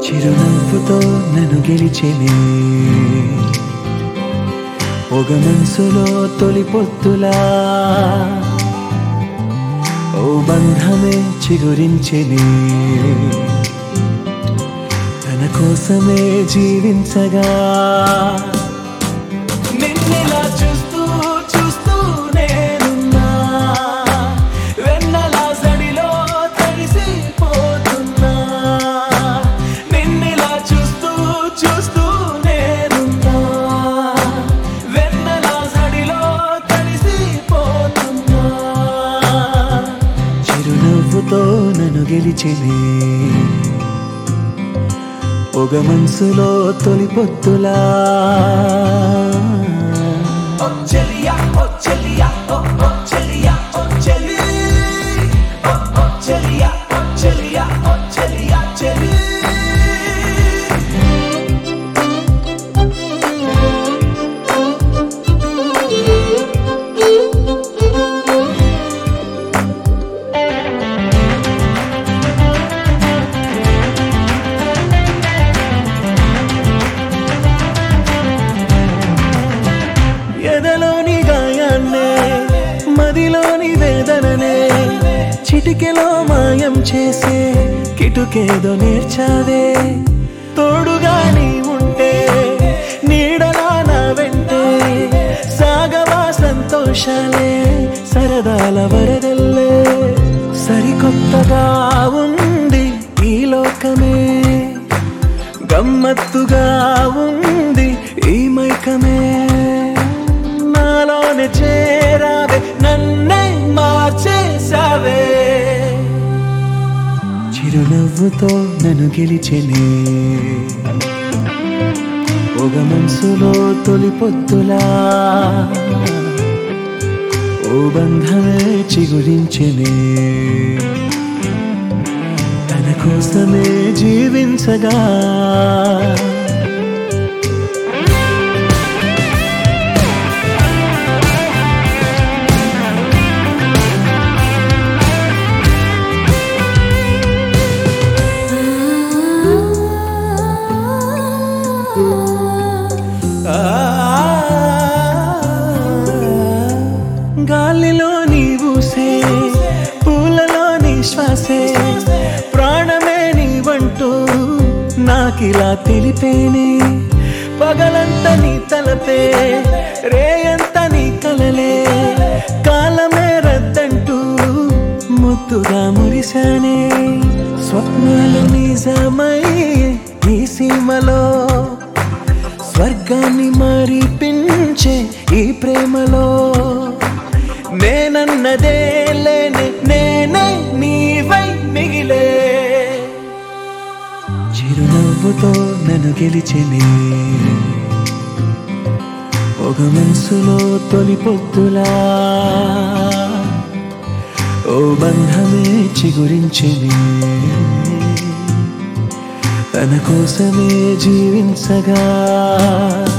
చిరునవ్వుతో నన్ను గెలిచెనే ఒక మనసులో తొలి పొత్తులా ఓ బంధమే చిగురించెనే తన కోసమే జీవించగా నిన్నెలా చూస్తూ చూస్తూ నేనున్నా వెన్నెలా సడిలో తడిసిపోతున్నా నిన్నెలా చూస్తూ చూస్తూ నేనున్నా వెన్నెలా సడిలో తడిసిపోతున్నా చిరునవ్వుతో నన్ను గెలిచినే ఒక మనసులో తొలి పొత్తులా ఓ చెలియా ఓ చెలియా ఓ ఓ చెలియా ఓ చెలి ఓ ఓ చెలియా ఓ చెలియా ఓ చెలియా చెలి ఎదలోని గాయాన్నే మదిలోని వేదననే చిటికెలో మాయం చేసే కిటుకేదో నేర్చావే తోడుగా నీ ఉంటే నీడలా నా వెంటే సాగవా సంతోషాలే సరదాల వరదల్లే సరికొత్తగా ఉంది ఈ లోకమే గమ్మత్తుగా ఉంది ఈ మైకమే నాలోనే చేరావే నన్నే మార్చేసావే చిరునవ్వుతో నన్ను గెలిచెనే ఒక మనసులో తొలి పొత్తులా ఓ బంధమే చిగురించెనే తన కోసమే జీవించగా గాలిలో నీ ఊసే పూలలో నీ శ్వాసే ప్రాణమే నీవంటూ నాకిలా తెలిపేనే పగలంత నీ తలపే రేయంత నీ కలలే కాలమే రద్దంటూ ముద్దుగా మురిశానే స్వప్నాలు నిజమై ఈ సీమలో స్వర్గాన్ని మరిపించే ఈ ప్రేమలో నేనన్నదే లేనే నేనే నీవై మిగిలే చిరునవ్వుతో నన్ను గెలిచెనే ఒక మనసులో తొలి పొద్దులా ఓ బంధమే చిగురించెనే తన కోసమే జీవించగా